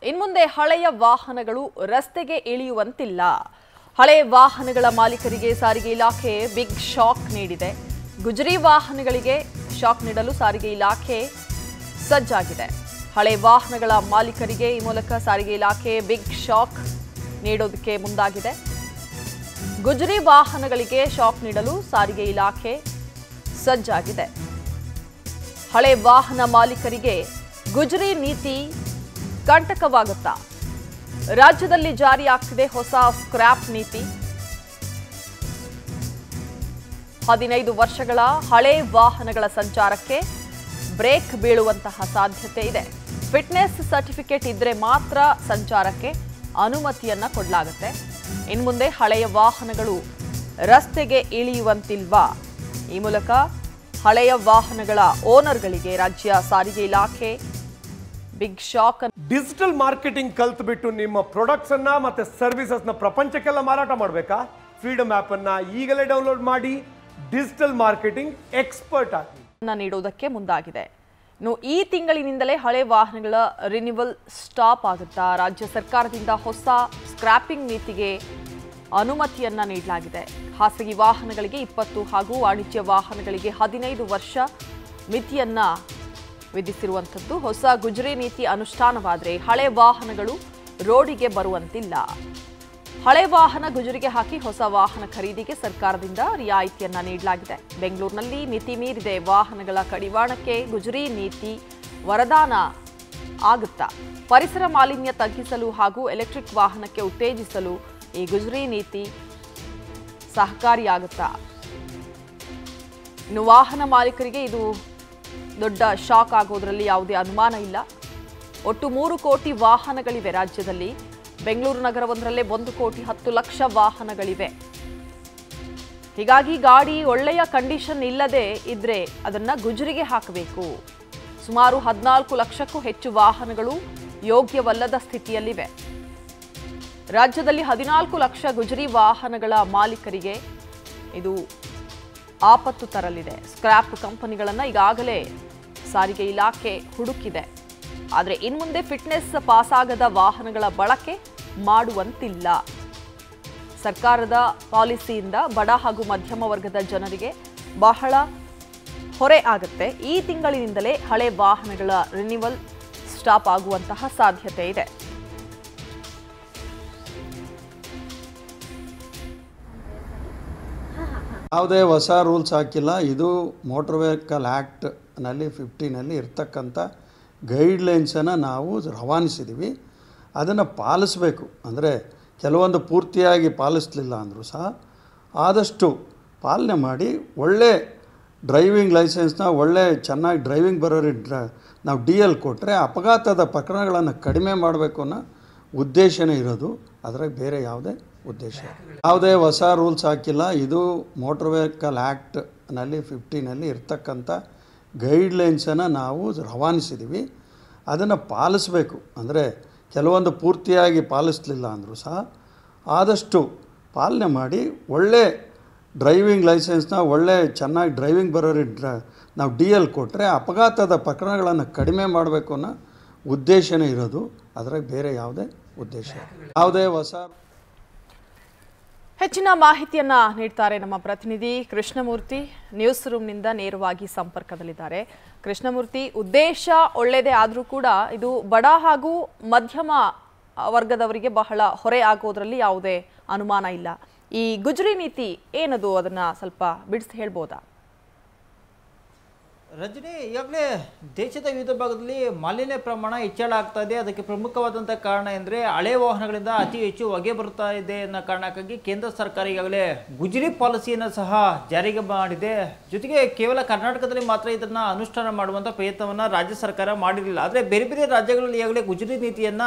ಇನ್ಮುಂದೆ ಹಳೆಯ ವಾಹನಗಳು ರಸ್ತೆಗೆ ಇಳಿಯುವಂತಿಲ್ಲ ಹಳೆ ವಾಹನಗಳ ಮಾಲೀಕರಿಗೆ ಸಾರಿಗೆ ಇಲಾಖೆ ಬಿಗ್ ಶಾಕ್ ನೀಡಿದೆ ಗುಜರಿ ವಾಹನಗಳಿಗೆ ಶಾಕ್ ನೀಡಲು ಸಾರಿಗೆ ಇಲಾಖೆ ಸಜ್ಜಾಗಿದೆ ಹಳೆ ವಾಹನಗಳ ಮಾಲೀಕರಿಗೆ ಈ ಮೂಲಕ ಸಾರಿಗೆ ಇಲಾಖೆ ಬಿಗ್ ಶಾಕ್ ನೀಡೋದಕ್ಕೆ ಮುಂದಾಗಿದೆ ಗುಜರಿ ವಾಹನಗಳಿಗೆ ಶಾಕ್ ನೀಡಲು ಸಾರಿಗೆ ಇಲಾಖೆ ಸಜ್ಜಾಗಿದೆ ಹಳೆ ವಾಹನ ಮಾಲೀಕರಿಗೆ ಗುಜರಿ ನೀತಿ ಕಂಟಕವಾಗುತ್ತಾ ರಾಜ್ಯದಲ್ಲಿ ಜಾರಿಯಾಗ್ತಿದೆ ಹೊಸ ಸ್ಕ್ರ್ಯಾಪ್ ನೀತಿ ಹದಿನೈದು ವರ್ಷಗಳ ಹಳೆ ವಾಹನಗಳ ಸಂಚಾರಕ್ಕೆ ಬ್ರೇಕ್ ಬೀಳುವಂತಹ ಸಾಧ್ಯತೆ ಇದೆ ಫಿಟ್ನೆಸ್ ಸರ್ಟಿಫಿಕೇಟ್ ಇದ್ರೆ ಮಾತ್ರ ಸಂಚಾರಕ್ಕೆ ಅನುಮತಿಯನ್ನ ಕೊಡಲಾಗುತ್ತೆ ಇನ್ಮುಂದೆ ಹಳೆಯ ವಾಹನಗಳು ರಸ್ತೆಗೆ ಇಳಿಯುವಂತಿಲ್ವಾ ಈ ಮೂಲಕ ಹಳೆಯ ವಾಹನಗಳ ಓನರ್ಗಳಿಗೆ ರಾಜ್ಯ ಸಾರಿಗೆ ಇಲಾಖೆ ಬಿಗ್ ಶಾಕ್ ಡಿಜಿಟಲ್ ಮಾರ್ಕೆಟಿಂಗ್ ಕಲ್ತ್ಬಿಟ್ಟು ನಿಮ್ಮ ಪ್ರಾಡಕ್ಟ್ಸ್ ಅನ್ನ ಮತ್ತೆ ಸರ್ವಿಸಸ್ ನ ಪ್ರಪಂಚಕ್ಕೆಲ್ಲ ಮಾರಾಟ ಮಾಡಬೇಕಾ ಫ್ರೀಡಮ್ ಆಪ್ ಅನ್ನ ಈಗಲೇ ಡೌನ್ಲೋಡ್ ಮಾಡಿ ಡಿಜಿಟಲ್ ಮಾರ್ಕೆಟಿಂಗ್ ಎಕ್ಸ್ಪರ್ಟ್ ಆಗಿ ಅನ್ನ ನೀಡುವುದಕ್ಕೆ ಮುಂದಾಗಿದೆ ಇನ್ನು ಈ ತಿಂಗಳಿನಿಂದಲೇ ಹಳೆ ವಾಹನಗಳ ರಿನಿವಲ್ ಸ್ಟಾಪ್ ಆಗುತ್ತಾ ರಾಜ್ಯ ಸರ್ಕಾರದಿಂದ ಹೊಸ ಸ್ಕ್ರಾಪಿಂಗ್ ನೀತಿಗೆ ಅನುಮತಿಯನ್ನ ನೀಡಲಾಗಿದೆ ಖಾಸಗಿ ವಾಹನಗಳಿಗೆ ಇಪ್ಪತ್ತು ಹಾಗೂ ವಾಣಿಜ್ಯ ವಾಹನಗಳಿಗೆ ಹದಿನೈದು ವರ್ಷ ಮಿತಿಯನ್ನ ವಿಧಿಸಿರುವಂಥದ್ದು ಹೊಸ ಗುಜರಿ ನೀತಿ ಅನುಷ್ಠಾನವಾದರೆ ಹಳೆ ವಾಹನಗಳು ರೋಡಿಗೆ ಬರುವಂತಿಲ್ಲ ಹಳೆ ವಾಹನ ಗುಜರಿಗೆ ಹಾಕಿ ಹೊಸ ವಾಹನ ಖರೀದಿಗೆ ಸರ್ಕಾರದಿಂದ ರಿಯಾಯಿತಿಯನ್ನ ನೀಡಲಾಗಿದೆ ಬೆಂಗಳೂರಿನಲ್ಲಿ ಮಿತಿ ಮೀರಿದೆ ವಾಹನಗಳ ಕಡಿವಾಣಕ್ಕೆ ಗುಜರಿ ನೀತಿ ವರದಾನ ಆಗುತ್ತಾ ಪರಿಸರ ಮಾಲಿನ್ಯ ತಗ್ಗಿಸಲು ಹಾಗೂ ಎಲೆಕ್ಟ್ರಿಕ್ ವಾಹನಕ್ಕೆ ಉತ್ತೇಜಿಸಲು ಈ ಗುಜರಿ ನೀತಿ ಸಹಕಾರಿಯಾಗುತ್ತಾ ಇನ್ನು ವಾಹನ ಮಾಲೀಕರಿಗೆ ಇದು ದೊಡ್ಡ ಶಾಕ್ ಆಗೋದ್ರಲ್ಲಿ ಯಾವುದೇ ಅನುಮಾನ ಇಲ್ಲ ಒಟ್ಟು ಮೂರು ಕೋಟಿ ವಾಹನಗಳಿವೆ ರಾಜ್ಯದಲ್ಲಿ ಬೆಂಗಳೂರು ನಗರವೊಂದರಲ್ಲೇ ಒಂದು ಕೋಟಿ ಹತ್ತು ಲಕ್ಷ ವಾಹನಗಳಿವೆ ಹೀಗಾಗಿ ಗಾಡಿ ಒಳ್ಳೆಯ ಕಂಡೀಷನ್ ಇಲ್ಲದೆ ಇದ್ರೆ ಅದನ್ನ ಗುಜರಿಗೆ ಹಾಕಬೇಕು ಸುಮಾರು ಹದಿನಾಲ್ಕು ಲಕ್ಷಕ್ಕೂ ಹೆಚ್ಚು ವಾಹನಗಳು ಯೋಗ್ಯವಲ್ಲದ ಸ್ಥಿತಿಯಲ್ಲಿವೆ ರಾಜ್ಯದಲ್ಲಿ ಹದಿನಾಲ್ಕು ಲಕ್ಷ ಗುಜರಿ ವಾಹನಗಳ ಮಾಲೀಕರಿಗೆ ಇದು ಆಪತ್ತು ತರಲಿದೆ ಸ್ಕ್ರ್ಯಾಪ್ ಕಂಪನಿಗಳನ್ನು ಈಗಾಗಲೇ ಸಾರಿಗೆ ಇಲಾಖೆ ಹುಡುಕಿದೆ ಆದರೆ ಇನ್ಮುಂದೆ ಫಿಟ್ನೆಸ್ ಪಾಸಾಗದ ವಾಹನಗಳ ಬಳಕೆ ಮಾಡುವಂತಿಲ್ಲ ಸರ್ಕಾರದ ಪಾಲಿಸಿಯಿಂದ ಬಡ ಹಾಗೂ ಮಧ್ಯಮ ವರ್ಗದ ಜನರಿಗೆ ಬಹಳ ಹೊರೆ ಆಗುತ್ತೆ ಈ ತಿಂಗಳಿನಿಂದಲೇ ಹಳೆ ವಾಹನಗಳ ರಿನಿವಲ್ ಸ್ಟಾಪ್ ಆಗುವಂತಹ ಸಾಧ್ಯತೆ ಇದೆ ಯಾವುದೇ ಹೊಸ ರೂಲ್ಸ್ ಹಾಕಿಲ್ಲ ಇದು ಮೋಟ್ರ್ ವೆಹಿಕಲ್ ಆ್ಯಕ್ಟ್ನಲ್ಲಿ ಫಿಫ್ಟೀನಲ್ಲಿ ಇರ್ತಕ್ಕಂಥ ಗೈಡ್ಲೈನ್ಸನ್ನು ನಾವು ರವಾನಿಸಿದ್ದೀವಿ ಅದನ್ನು ಪಾಲಿಸಬೇಕು ಅಂದರೆ ಕೆಲವೊಂದು ಪೂರ್ತಿಯಾಗಿ ಪಾಲಿಸಲಿಲ್ಲ ಅಂದರೂ ಸಹ ಆದಷ್ಟು ಪಾಲನೆ ಮಾಡಿ ಒಳ್ಳೆ ಡ್ರೈವಿಂಗ್ ಲೈಸೆನ್ಸ್ನ ಒಳ್ಳೆ ಚೆನ್ನಾಗಿ ಡ್ರೈವಿಂಗ್ ಬರೋರಿಗೆ ಡ್ರ ನಾವು ಡಿ ಎಲ್ ಕೊಟ್ಟರೆ ಅಪಘಾತದ ಪ್ರಕರಣಗಳನ್ನು ಕಡಿಮೆ ಮಾಡಬೇಕು ಅನ್ನೋ ಉದ್ದೇಶನೇ ಇರೋದು ಅದರಾಗ ಬೇರೆ ಯಾವುದೇ ಉದ್ದೇಶ ಇಲ್ಲ. ಯಾವುದೇ ಹೊಸ ರೂಲ್ಸ್ ಹಾಕಿಲ್ಲ ಇದು ಮೋಟ್ರ್ ವೆಹಿಕಲ್ ಆ್ಯಕ್ಟ್ನಲ್ಲಿ ಫಿಫ್ಟೀನಲ್ಲಿ ಇರ್ತಕ್ಕಂಥ ಗೈಡ್ಲೈನ್ಸನ್ನು ನಾವು ರವಾನಿಸಿದ್ದೀವಿ ಅದನ್ನು ಪಾಲಿಸಬೇಕು ಅಂದರೆ ಕೆಲವೊಂದು ಪೂರ್ತಿಯಾಗಿ ಪಾಲಿಸಲಿಲ್ಲ ಅಂದರೂ ಸಹ ಆದಷ್ಟು ಪಾಲನೆ ಮಾಡಿ ಒಳ್ಳೆ ಡ್ರೈವಿಂಗ್ ಲೈಸೆನ್ಸ್ನ ಒಳ್ಳೆ ಚೆನ್ನಾಗಿ ಡ್ರೈವಿಂಗ್ ಬರೋರಿಗೆ ಡ್ರ ನಾವು ಡಿ ಎಲ್ ಕೊಟ್ಟರೆ ಅಪಘಾತದ ಪ್ರಕರಣಗಳನ್ನು ಕಡಿಮೆ ಮಾಡಬೇಕು ಅನ್ನೋ ಉದ್ದೇಶನೇ ಇರೋದು ಅದರಾಗ ಬೇರೆ ಯಾವುದೇ ಉದ್ದೇಶ ಇಲ್ಲ. ಯಾವುದೇ ಹೊಸ ಹೆಚ್ಚಿನ ಮಾಹಿತಿಯನ್ನ ನೀಡ್ತಾರೆ ನಮ್ಮ ಪ್ರತಿನಿಧಿ ಕೃಷ್ಣಮೂರ್ತಿ ನ್ಯೂಸ್ ರೂಮ್ನಿಂದ ನೇರವಾಗಿ ಸಂಪರ್ಕದಲ್ಲಿದ್ದಾರೆ ಕೃಷ್ಣಮೂರ್ತಿ ಉದ್ದೇಶ ಒಳ್ಳೆಯದೇ ಆದರೂ ಕೂಡ ಇದು ಬಡ ಹಾಗೂ ಮಧ್ಯಮ ವರ್ಗದವರಿಗೆ ಬಹಳ ಹೊರೆ ಆಗೋದ್ರಲ್ಲಿ ಯಾವುದೇ ಅನುಮಾನ ಇಲ್ಲ ಈ ಗುಜರಿ ನೀತಿ ಏನದು ಅದನ್ನ ಸ್ವಲ್ಪ ಬಿಡಿಸಿ ಹೇಳ್ಬೋದಾ ರಜನಿ ಈಗಾಗಲೇ ದೇಶದ ವಿವಿಧ ಭಾಗದಲ್ಲಿ ಮಾಲಿನ್ಯ ಪ್ರಮಾಣ ಹೆಚ್ಚಳ ಆಗ್ತಾ ಇದೆ ಅದಕ್ಕೆ ಪ್ರಮುಖವಾದಂಥ ಕಾರಣ ಎಂದರೆ ಹಳೆ ವಾಹನಗಳಿಂದ ಅತಿ ಹೆಚ್ಚು ಹೊಗೆ ಬರ್ತಾ ಇದೆ ಅನ್ನೋ ಕಾರಣಕ್ಕಾಗಿ ಕೇಂದ್ರ ಸರ್ಕಾರ ಈಗಾಗಲೇ ಗುಜರಿ ಪಾಲಿಸಿಯನ್ನು ಸಹ ಜಾರಿಗೆ ಮಾಡಿದೆ ಜೊತೆಗೆ ಕೇವಲ ಕರ್ನಾಟಕದಲ್ಲಿ ಮಾತ್ರ ಇದನ್ನು ಅನುಷ್ಠಾನ ಮಾಡುವಂಥ ಪ್ರಯತ್ನವನ್ನು ರಾಜ್ಯ ಸರ್ಕಾರ ಮಾಡಿರಲಿಲ್ಲ ಆದರೆ ಬೇರೆ ಬೇರೆ ರಾಜ್ಯಗಳಲ್ಲಿ ಈಗಾಗಲೇ ಗುಜರಿ ನೀತಿಯನ್ನು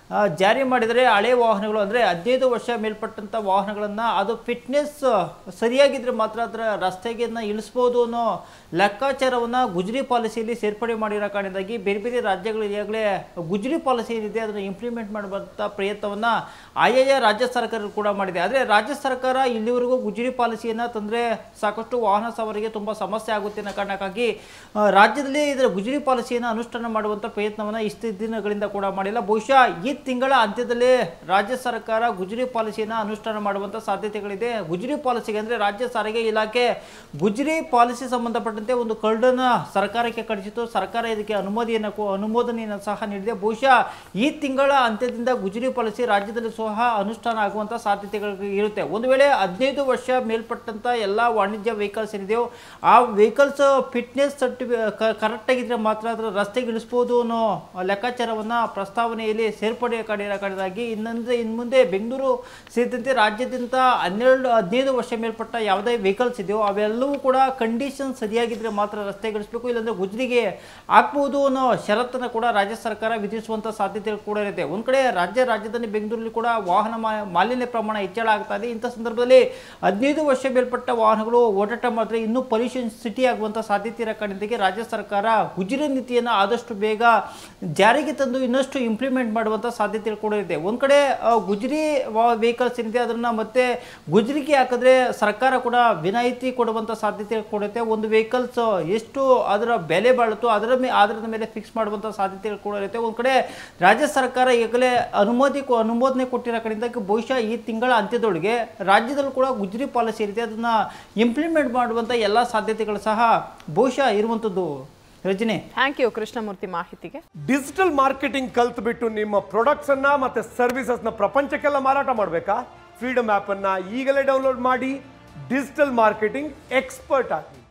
ಆ, ಜಾರಿ ಮಾಡಿದರೆ ಹಳೆ ವಾಹನಗಳು ಅಂದರೆ ಹದಿನೈದು ವರ್ಷ ಮೇಲ್ಪಟ್ಟಂಥ ವಾಹನಗಳನ್ನು ಅದು ಫಿಟ್ನೆಸ್ ಸರಿಯಾಗಿದ್ದರೆ ಮಾತ್ರ ಅದರ ರಸ್ತೆಗೆ ಇಳಿಸ್ಬೋದು ಅನ್ನೋ ಲೆಕ್ಕಾಚಾರವನ್ನು ಗುಜರಿ ಪಾಲಿಸಿಯಲ್ಲಿ ಸೇರ್ಪಡೆ ಮಾಡಿರೋ ಕಾರಣದಿಂದಾಗಿ ಬೇರೆ ಬೇರೆ ರಾಜ್ಯಗಳು ಈಗಾಗಲೇ ಗುಜರಿ ಪಾಲಿಸಿ ಏನಿದೆ ಅದನ್ನು ಇಂಪ್ಲಿಮೆಂಟ್ ಮಾಡುವಂಥ ಪ್ರಯತ್ನವನ್ನು ಆಯಾಯ ರಾಜ್ಯ ಸರ್ಕಾರ ಕೂಡ ಮಾಡಿದೆ ಆದರೆ ರಾಜ್ಯ ಸರ್ಕಾರ ಇಲ್ಲಿವರೆಗೂ ಗುಜರಿ ಪಾಲಿಸಿಯನ್ನು ತಂದರೆ ಸಾಕಷ್ಟು ವಾಹನ ಸವಾರಿಗೆ ತುಂಬ ಸಮಸ್ಯೆ ಆಗುತ್ತೆ ಅನ್ನೋ ಕಾರಣಕ್ಕಾಗಿ ಆ, ರಾಜ್ಯದಲ್ಲಿ ಇದರ ಗುಜರಿ ಪಾಲಿಸಿಯನ್ನು ಅನುಷ್ಠಾನ ಮಾಡುವಂಥ ಪ್ರಯತ್ನವನ್ನು ಇಷ್ಟು ದಿನಗಳಿಂದ ಕೂಡ ಮಾಡಿಲ್ಲ ಬಹುಶಃ ಈ ತಿಂಗಳ ಅಂತ್ಯದಲ್ಲಿ ರಾಜ್ಯ ಸರ್ಕಾರ ಗುಜರಿ ಪಾಲಿಸಿಯನ್ನು ಅನುಷ್ಠಾನ ಮಾಡುವಂಥ ಸಾಧ್ಯತೆಗಳಿದೆ ಗುಜರಿ ಪಾಲಿಸಿಗೆ ಅಂದರೆ ರಾಜ್ಯ ಸಾರಿಗೆ ಇಲಾಖೆ ಗುಜರಿ ಪಾಲಿಸಿ ಸಂಬಂಧಪಟ್ಟಂತೆ ಒಂದು ಕರಡನ್ನು ಸರ್ಕಾರಕ್ಕೆ ಕಳಿಸಿತು ಸರ್ಕಾರ ಇದಕ್ಕೆ ಅನುಮತಿಯನ್ನು ಕೊ- ಅನುಮೋದನೆಯನ್ನು ಸಹ ನೀಡಿದೆ ಬಹುಶಃ ಈ ತಿಂಗಳ ಅಂತ್ಯದಿಂದ ಗುಜರಿ ಪಾಲಿಸಿ ರಾಜ್ಯದಲ್ಲಿ ಸಹ ಅನುಷ್ಠಾನ ಆಗುವಂಥ ಸಾಧ್ಯತೆಗಳು ಇರುತ್ತೆ ಒಂದು ವೇಳೆ ಹದಿನೈದು ವರ್ಷ ಮೇಲ್ಪಟ್ಟಂಥ ಎಲ್ಲ ವಾಣಿಜ್ಯ ವೆಹಿಕಲ್ಸ್ ಏನಿದೆಯೋ ಆ ವೆಹಿಕಲ್ಸ್ ಫಿಟ್ನೆಸ್ ಸರ್ಟಿಫಿ ಕರೆಕ್ಟ್ ಆಗಿದ್ರೆ ಮಾತ್ರ ಅದರ ರಸ್ತೆಗೆ ಇಳಿಸ್ಬೋದು ಅನ್ನೋ ಲೆಕ್ಕಾಚಾರವನ್ನು ಪ್ರಸ್ತಾವನೆಯಲ್ಲಿ ಸೇರ್ಪಡೆ ಮಾಡಿರೋ ಕಾರಣದಾಗಿ ಇನ್ನೊಂದು ಇನ್ನು ಮುಂದೆ ಬೆಂಗಳೂರು ಸೇರಿದಂತೆ ರಾಜ್ಯಾದ್ಯಂತ ಹನ್ನೆರಡು ಹದಿನೈದು ವರ್ಷ ಮೇಲ್ಪಟ್ಟ ಯಾವುದೇ ವೆಹಿಕಲ್ಸ್ ಇದೆಯೋ ಅವೆಲ್ಲವೂ ಕೂಡ ಕಂಡೀಷನ್ ಸರಿಯಾಗಿದ್ರೆ ಮಾತ್ರ ರಸ್ತೆಗೆ ಇಳಿಸ್ಬೇಕು ಇಲ್ಲಾಂದ್ರೆ ಗುಜರಿಗೆ ಹಾಕ್ಬೋದು ಅನ್ನೋ ಷರತ್ತನ್ನು ಕೂಡ ರಾಜ್ಯ ಸರ್ಕಾರ ವಿಧಿಸುವಂಥ ಸಾಧ್ಯತೆಗಳು ಕೂಡ ಇರುತ್ತೆ ಒಂದು ಕಡೆ ರಾಜ್ಯ ರಾಜಧಾನಿ ಬೆಂಗಳೂರಲ್ಲಿ ಕೂಡ ವಾಹನ ಮಾ- ಮಾಲಿನ್ಯ ಪ್ರಮಾಣ ಹೆಚ್ಚಳ ಆಗ್ತಾ ಇದೆ ಇಂಥ ಸಂದರ್ಭದಲ್ಲಿ ಹದಿನೈದು ವರ್ಷ ಮೇಲ್ಪಟ್ಟ ವಾಹನಗಳು ಓಡಾಟ ಮಾಡಿದ್ರೆ ಇನ್ನೂ ಪೊಲ್ಯೂಷನ್ ಸಿಟಿ ಆಗುವಂಥ ಸಾಧ್ಯತೆ ಇರೋ ಕಾರಣದಿಂದಾಗಿ ರಾಜ್ಯ ಸರ್ಕಾರ ಗುಜರಿ ನೀತಿಯನ್ನು ಆದಷ್ಟು ಬೇಗ ಜಾರಿಗೆ ತಂದು ಇನ್ನಷ್ಟು ಇಂಪ್ಲಿಮೆಂಟ್ ಮಾಡುವಂಥ ಸಾಧ್ಯತೆಗಳು ಕೂಡ ಇದೆ ಒಂದು ಕಡೆ ಆ, ಗುಜರಿ ವೆಹಿಕಲ್ಸ್ ಏನಿದೆ ಅದನ್ನು ಮತ್ತೆ ಗುಜರಿಗೆ ಹಾಕಿದ್ರೆ ಸರ್ಕಾರ ಕೂಡ ವಿನಾಯಿತಿ ಕೊಡುವಂಥ ಸಾಧ್ಯತೆ ಕೊಡುತ್ತೆ ಒಂದು ವೆಹಿಕಲ್ಸ್ ಎಷ್ಟು ಅದರ ಬೆಲೆ ಬಾಳುತ್ತೋ ಅದರ ಮೇ ಆಧಾರದ ಮೇಲೆ ಫಿಕ್ಸ್ ಮಾಡುವಂಥ ಸಾಧ್ಯತೆಗಳು ಕೂಡ ಇರುತ್ತೆ ಒಂದು ಕಡೆ ರಾಜ್ಯ ಸರ್ಕಾರ ಈಗಲೇ ಅನುಮತಿ ಕೊ- ಅನುಮೋದನೆ ಕೊಟ್ಟಿರೋ ಕಡೆಯಿಂದಾಗಿ ಬಹುಶಃ ಈ ತಿಂಗಳ ಅಂತ್ಯದೊಳಗೆ ರಾಜ್ಯದಲ್ಲೂ ಕೂಡ ಗುಜರಿ ಪಾಲಿಸಿ ಇರುತ್ತೆ ಅದನ್ನು ಇಂಪ್ಲಿಮೆಂಟ್ ಮಾಡುವಂಥ ಎಲ್ಲ ಸಾಧ್ಯತೆಗಳು ಸಹ ಬಹುಶಃ ಇರುವಂಥದ್ದು ರಜನಿ ಥ್ಯಾಂಕ್ ಯು ಕೃಷ್ಣಮೂರ್ತಿ ಮಾಹಿತಿಗೆ ಡಿಜಿಟಲ್ ಮಾರ್ಕೆಟಿಂಗ್ ಕಲ್ತ್ಬಿಟ್ಟು ನಿಮ್ಮ ಪ್ರಾಡಕ್ಟ್ಸ್ ಅನ್ನ ಮತ್ತೆ ಸರ್ವಿಸಸ್ನ ಪ್ರಪಂಚಕ್ಕೆಲ್ಲ ಮಾರಾಟ ಮಾಡಬೇಕಾ ಫ್ರೀಡಮ್ ಆಪ್ ಅನ್ನ ಈಗಲೇ ಡೌನ್ಲೋಡ್ ಮಾಡಿ ಡಿಜಿಟಲ್ ಮಾರ್ಕೆಟಿಂಗ್ ಎಕ್ಸ್ಪರ್ಟ್ ಆಗಿ